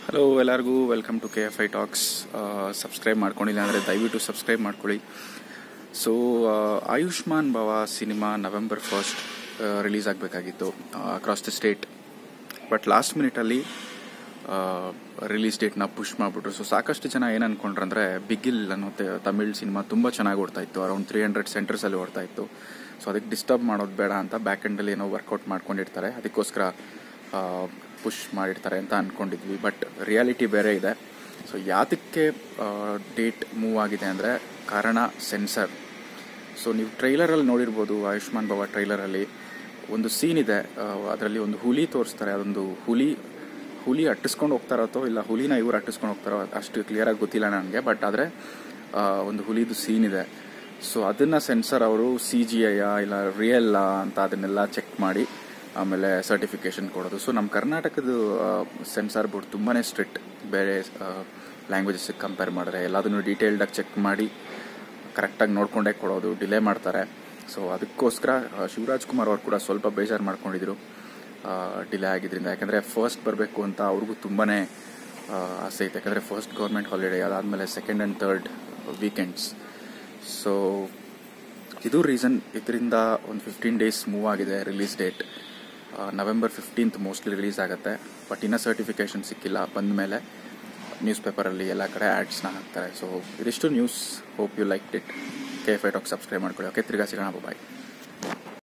hello ಎಲ್ಲರಿಗೂ welcome to K F I talks subscribe ಮಾಡ್ಕೊಂಡಿಲ್ಲ ಅಂದರೆ ದಯವಿಟ್ಟು ಸಬ್ಸ್ಕ್ರೈಬ್ ಮಾಡ್ಕೊಳ್ಳಿ so Ayushman Bhava cinema November first release ಆಗಬೇಕಾಗಿತ್ತು across the state but last ಮಿನಿಟಲ್ಲಿ ರಿಲೀಸ್ ಡೇಟ್ನ ಪುಷ್ ಮಾಡಿಬಿಟ್ರು ಸೊ ಸಾಕಷ್ಟು ಜನ ಏನು ಅನ್ಕೊಂಡ್ರಂದ್ರೆ ಬಿಗಿಲ್ ಅನ್ನೋ ತೆ- ತಮಿಳ್ ಸಿನಿಮಾ ತುಂಬ ಚೆನ್ನಾಗಿ ಓಡ್ತಾ ಇತ್ತು ಅರೌಂಡ್ ತ್ರೀ ಹಂಡ್ರೆಡ್ ಸೆಂಟರ್ಸಲ್ಲಿ ಓಡ್ತಾ ಇತ್ತು ಸೊ ಅದಕ್ಕೆ ಡಿಸ್ಟರ್ಬ್ ಮಾಡೋದು ಬೇಡ ಅಂತ ಬ್ಯಾಕ್ ಎಂಡಲ್ಲಿ ಏನೋ ವರ್ಕೌಟ್ ಮಾಡ್ಕೊಂಡಿರ್ತಾರೆ ಅದಕ್ಕೋಸ್ಕರ ಪುಷ್ ಮಾಡಿರ್ತಾರೆ ಅಂತ ಅಂದ್ಕೊಂಡಿದ್ವಿ ಬಟ್ ರಿಯಾಲಿಟಿ ಬೇರೆ ಇದೆ ಸೊ ಯಾತಕ್ಕೆ ಡೇಟ್ ಮೂವ್ ಆಗಿದೆ ಅಂದರೆ ಕಾರಣ ಸೆನ್ಸರ್ ಸೊ ನೀವು ಟ್ರೈಲರಲ್ಲಿ ನೋಡಿರ್ಬೋದು ಆಯುಷ್ಮಾನ್ ಭವ ಟ್ರೈಲರಲ್ಲಿ ಒಂದು ಸೀನ್ ಇದೆ ಅದರಲ್ಲಿ ಒಂದು ಹುಲಿ ತೋರಿಸ್ತಾರೆ ಅದೊಂದು ಹುಲಿ ಹುಲಿ ಅಟ್ಟಿಸ್ಕೊಂಡು ಹೋಗ್ತಾ ಇರತ್ತೋ ಇಲ್ಲ ಹುಲಿನ ಇವ್ರು ಅಟ್ಟಿಸ್ಕೊಂಡು ಹೋಗ್ತಾರೋ ಅಷ್ಟು ಕ್ಲಿಯರಾಗಿ ಗೊತ್ತಿಲ್ಲ ನನಗೆ ಬಟ್ ಆದರೆ ಒಂದು ಹುಲಿದು ಸೀನ್ ಇದೆ ಸೊ ಅದನ್ನ ಸೆನ್ಸರ್ ಅವರು ಸಿ ಜಿ ಐ ಇಲ್ಲ ರಿಯಲ್ ಅಂತ ಅದನ್ನೆಲ್ಲ ಚೆಕ್ ಮಾಡಿ ಆಮೇಲೆ ಸರ್ಟಿಫಿಕೇಶನ್ ಕೊಡೋದು ಸೊ ನಮ್ಮ ಕರ್ನಾಟಕದ ಸೆನ್ಸಾರ್ ಬೋರ್ಡ್ ತುಂಬಾ ಸ್ಟ್ರಿಕ್ಟ್ ಬೇರೆ ಲ್ಯಾಂಗ್ವೇಜಸ್ಗೆ ಕಂಪೇರ್ ಮಾಡಿದ್ರೆ ಎಲ್ಲದನ್ನು ಡೀಟೇಲ್ಡಾಗಿ ಚೆಕ್ ಮಾಡಿ ಕರೆಕ್ಟಾಗಿ ನೋಡ್ಕೊಂಡೇ ಕೊಡೋದು ಡಿಲೇ ಮಾಡ್ತಾರೆ ಸೊ ಅದಕ್ಕೋಸ್ಕರ ಆ, ಶಿವರಾಜ್ ಕುಮಾರ್ ಅವರು ಕೂಡ ಸ್ವಲ್ಪ ಬೇಜಾರು ಮಾಡ್ಕೊಂಡಿದ್ರು ಡಿಲೇ ಆಗಿದ್ರಿಂದ ಯಾಕಂದರೆ ಫಸ್ಟ್ ಬರಬೇಕು ಅಂತ ಅವ್ರಿಗೂ ತುಂಬಾ ಆಸೆ ಇತ್ತು ಯಾಕಂದರೆ ಫಸ್ಟ್ ಗೌರ್ಮೆಂಟ್ ಹಾಲಿಡೇ ಅದಾದಮೇಲೆ second and third weekends so ಇದು ರೀಸನ್ ಇದರಿಂದ ಒಂದು ಫಿಫ್ಟೀನ್ ಡೇಸ್ ಮೂವ್ ಆಗಿದೆ release date November fifteenth mostly release ಆಗುತ್ತೆ ಬಟ್ ಇನ್ನೂ ಸರ್ಟಿಫಿಕೇಶನ್ ಸಿಕ್ಕಿಲ್ಲ ಬಂದ ಮೇಲೆ ನ್ಯೂಸ್ ಪೇಪರಲ್ಲಿ ಎಲ್ಲ ಕಡೆ ಆ್ಯಡ್ಸ್ನ ಹಾಕ್ತಾರೆ ಸೊ ಇದಿಷ್ಟು news hope you like it K F I talk subscribe ಮಾಡ್ಕೊಳ್ಳಿ ಓಕೆ ತಿರ್ಗಾ ಸಿಗೋಣ ಬಾಯ್